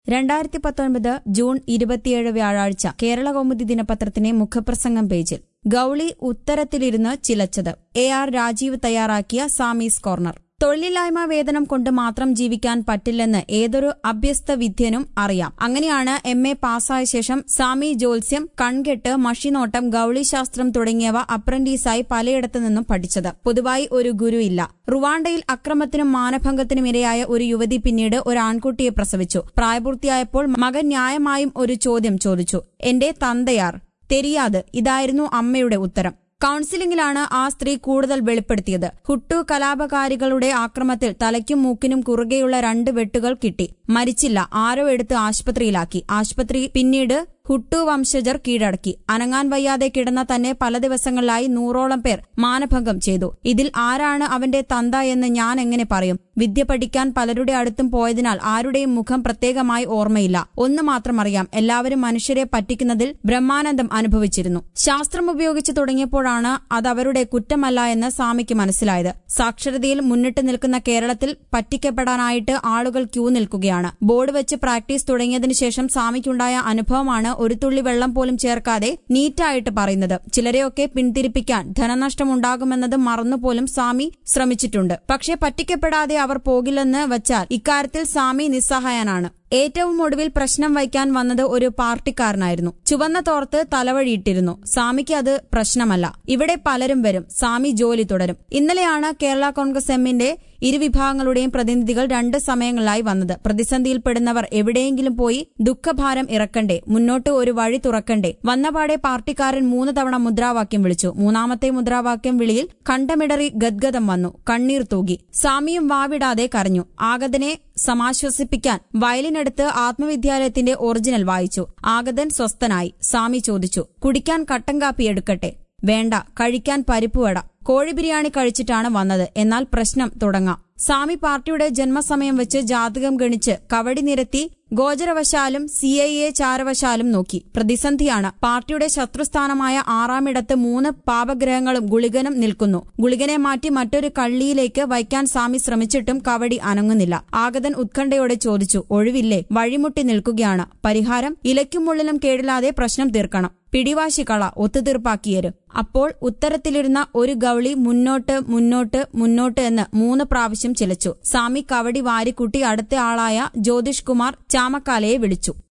രണ്ടായിരത്തി പത്തൊൻപത് ജൂൺ ഇരുപത്തിയേഴ് വ്യാഴാഴ്ച കേരള കൗമുദി ദിനപത്രത്തിന്റെ മുഖപ്രസംഗം പേജിൽ ഗൌളി ഉത്തരത്തിലിരുന്ന് ചിലച്ചത് എ ആർ രാജീവ് തയ്യാറാക്കിയ സാമീസ് കോർണർ തൊഴിലില്ലായ്മ വേതനം കൊണ്ട് മാത്രം ജീവിക്കാൻ പറ്റില്ലെന്ന് ഏതൊരു അഭ്യസ്ത വിദ്യനും അറിയാം അങ്ങനെയാണ് എം എ പാസ്സായ ശേഷം സാമി ജോത്സ്യം കൺകെട്ട് മഷിനോട്ടം ഗൌളിശാസ്ത്രം തുടങ്ങിയവ അപ്രന്റീസായി പലയിടത്തു നിന്നും പഠിച്ചത് പൊതുവായി ഒരു ഗുരു ഇല്ല റുവാണ്ടയിൽ അക്രമത്തിനും മാനഭംഗത്തിനും ഇരയായ ഒരു യുവതി പിന്നീട് ഒരു ആൺകുട്ടിയെ പ്രസവിച്ചു പ്രായപൂർത്തിയായപ്പോൾ മകൻ ന്യായമായും ഒരു ചോദ്യം ചോദിച്ചു എന്റെ തന്തയാർ തെരിയാത് ഇതായിരുന്നു അമ്മയുടെ ഉത്തരം കൌൺസിലിംഗിലാണ് ആ സ്ത്രീ കൂടുതൽ വെളിപ്പെടുത്തിയത് ഹുട്ടു കലാപകാരികളുടെ ആക്രമത്തിൽ തലയ്ക്കും മൂക്കിനും കുറുകെയുള്ള രണ്ട് വെട്ടുകൾ കിട്ടി മരിച്ചില്ല ആരോ എടുത്ത് ആശുപത്രിയിലാക്കി ആശുപത്രി പിന്നീട് ഹുട്ടു വംശജർ കീഴടക്കി അനങ്ങാൻ വയ്യാതെ കിടന്ന തന്നെ പല ദിവസങ്ങളിലായി നൂറോളം പേർ മാനഭംഗം ചെയ്തു ഇതിൽ ആരാണ് അവന്റെ തന്ത എന്ന് ഞാൻ എങ്ങനെ പറയും വിദ്യ പഠിക്കാൻ പലരുടെ അടുത്തും പോയതിനാൽ ആരുടെയും മുഖം പ്രത്യേകമായി ഓർമ്മയില്ല ഒന്ന് മാത്രം അറിയാം എല്ലാവരും മനുഷ്യരെ പറ്റിക്കുന്നതിൽ ബ്രഹ്മാനന്ദം അനുഭവിച്ചിരുന്നു ശാസ്ത്രം ഉപയോഗിച്ച് തുടങ്ങിയപ്പോഴാണ് അത് അവരുടെ കുറ്റമല്ല എന്ന് സ്വാമിക്ക് മനസ്സിലായത് സാക്ഷരതയിൽ മുന്നിട്ട് നിൽക്കുന്ന കേരളത്തിൽ പറ്റിക്കപ്പെടാനായിട്ട് ആളുകൾ ക്യൂ നിൽക്കുകയാണ് ബോർഡ് വെച്ച് പ്രാക്ടീസ് തുടങ്ങിയതിനു ശേഷം സ്വാമിക്കുണ്ടായ അനുഭവമാണ് ഒരു തുള്ളി വെള്ളം പോലും ചേർക്കാതെ നീറ്റായിട്ട് പറയുന്നത് ചിലരെയൊക്കെ പിന്തിരിപ്പിക്കാൻ ധനനഷ്ടമുണ്ടാകുമെന്നത് മറന്നുപോലും സ്വാമി ശ്രമിച്ചിട്ടുണ്ട് പക്ഷേ പറ്റിക്കപ്പെടാതെ അവർ പോകില്ലെന്ന് വച്ചാൽ ഇക്കാര്യത്തിൽ സ്വാമി നിസ്സഹായനാണ് ഏറ്റവും ഒടുവിൽ പ്രശ്നം വയ്ക്കാൻ വന്നത് ഒരു പാർട്ടിക്കാരനായിരുന്നു ചുവന്ന തോർത്ത് തലവഴിയിട്ടിരുന്നു സ്വാമിക്ക് അത് പ്രശ്നമല്ല ഇവിടെ പലരും വരും സ്വാമി ജോലി തുടരും ഇന്നലെയാണ് കേരള കോൺഗ്രസ് എമ്മിന്റെ ഇരുവിഭാഗങ്ങളുടെയും പ്രതിനിധികൾ രണ്ട് സമയങ്ങളിലായി വന്നത് പ്രതിസന്ധിയിൽപ്പെടുന്നവർ എവിടെയെങ്കിലും പോയി ദുഃഖഭാരം ഇറക്കണ്ടേ മുന്നോട്ട് ഒരു വഴി തുറക്കണ്ടേ വന്നപാടെ പാർട്ടിക്കാരൻ മൂന്ന് തവണ മുദ്രാവാക്യം വിളിച്ചു മൂന്നാമത്തെ മുദ്രാവാക്യം വിളിയിൽ കണ്ടമിടറി ഗദ്ഗതം വന്നു കണ്ണീർ തൂകി സ്വാമിയും വാവിടാതെ കരഞ്ഞു ആഗതനെ സമാശ്വസിപ്പിക്കാൻ വയലിനെടുത്ത് ആത്മവിദ്യാലയത്തിന്റെ ഒറിജിനൽ വായിച്ചു ആഗതൻ സ്വസ്ഥനായി സ്വാമി ചോദിച്ചു കുടിക്കാൻ കട്ടൻ കാപ്പി എടുക്കട്ടെ വേണ്ട കഴിക്കാൻ പരിപ്പുവട കോഴി ബിരിയാണി കഴിച്ചിട്ടാണ് വന്നത് എന്നാൽ പ്രശ്നം തുടങ്ങാം സ്വാമി പാർട്ടിയുടെ ജന്മസമയം വെച്ച് ജാതകം ഗണിച്ച് കവടി നിരത്തി ഗോചരവശാലും സി ഐ എ ചാരവശാലും നോക്കി പ്രതിസന്ധിയാണ് പാർട്ടിയുടെ ശത്രുസ്ഥാനമായ ആറാമിടത്ത് മൂന്ന് പാപഗ്രഹങ്ങളും ഗുളികനും നിൽക്കുന്നു ഗുളികനെ മാറ്റി മറ്റൊരു കള്ളിയിലേക്ക് വയ്ക്കാൻ സ്വാമി ശ്രമിച്ചിട്ടും കവടി അനങ്ങുന്നില്ല ആഗതൻ ഉത്കണ്ഠയോടെ ചോദിച്ചു ഒഴിവില്ലേ വഴിമുട്ടി നിൽക്കുകയാണ് പരിഹാരം ഇലയ്ക്കും മുള്ളിലും കേടില്ലാതെ പ്രശ്നം തീർക്കണം പിടിവാശി കള ഒത്തുതീർപ്പാക്കിയേര് അപ്പോൾ ഉത്തരത്തിലിരുന്ന ഒരു ഗൗളി മുന്നോട്ട് മുന്നോട്ട് മുന്നോട്ട് എന്ന് മൂന്ന് പ്രാവശ്യം ചിലച്ചു സ്വാമി കവടി വാരിക്കുട്ടി അടുത്ത ആളായ ജ്യോതിഷ് കുമാർ ചാമക്കാലയെ വിളിച്ചു